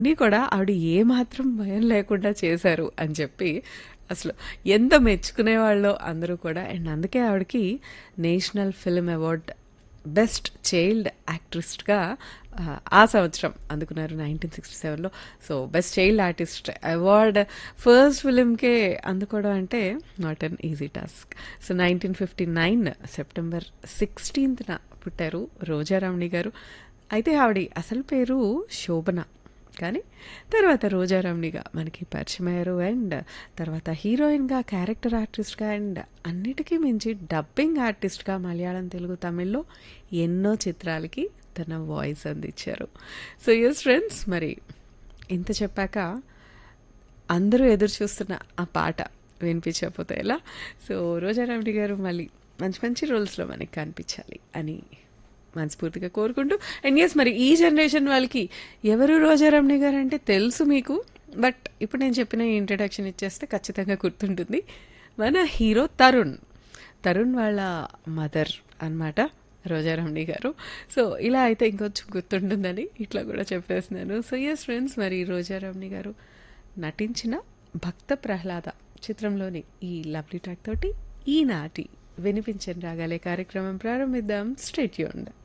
అన్నీ కూడా ఆవిడ ఏమాత్రం భయం లేకుండా చేశారు అని చెప్పి అసలు ఎంత మెచ్చుకునేవాళ్ళో అందరూ కూడా అండ్ అందుకే ఆవిడకి national film award best child యాక్ట్రిస్ట్గా ఆ సంవత్సరం అందుకున్నారు నైన్టీన్ సిక్స్టీ సెవెన్లో so best child artist award first ఫిలింకే అందుకోవడం అంటే not an easy task so nineteen fifty nine September సిక్స్టీన్త్న పుట్టారు రోజారామణి గారు అయితే ఆవిడ అసలు పేరు శోభన కానీ తర్వాత రోజారామ్నిగా మనకి పరిచయం అయ్యారు అండ్ తర్వాత హీరోయిన్గా క్యారెక్టర్ ఆర్టిస్ట్గా అండ్ అన్నిటికీ మించి డబ్బింగ్ ఆర్టిస్ట్గా మలయాళం తెలుగు తమిళ్లో ఎన్నో చిత్రాలకి తన వాయిస్ అందించారు సో ఎస్ ఫ్రెండ్స్ మరి ఇంత చెప్పాక అందరూ ఎదురు చూస్తున్న ఆ పాట వినిపించకపోతే ఎలా సో రోజారామణి గారు మళ్ళీ మంచి మంచి రోల్స్లో మనకి కనిపించాలి అని మనస్ఫూర్తిగా కోరుకుంటూ అండ్ ఎస్ మరి ఈ జనరేషన్ వాళ్ళకి ఎవరు రోజారమణి గారు అంటే తెలుసు మీకు బట్ ఇప్పుడు నేను చెప్పిన ఇంట్రడక్షన్ ఇచ్చేస్తే ఖచ్చితంగా గుర్తుంటుంది మన హీరో తరుణ్ తరుణ్ వాళ్ళ మదర్ అన్నమాట రోజారమణి గారు సో ఇలా అయితే ఇంకొంచెం గుర్తుంటుందని ఇట్లా కూడా చెప్పేస్తున్నాను సో ఎస్ ఫ్రెండ్స్ మరి రోజారమణి గారు నటించిన భక్త ప్రహ్లాద చిత్రంలోని ఈ లవ్లీ ట్రాక్ తోటి ఈనాటి వినిపించని రాగాలే కార్యక్రమం ప్రారంభిద్దాం స్టేట్యూండ్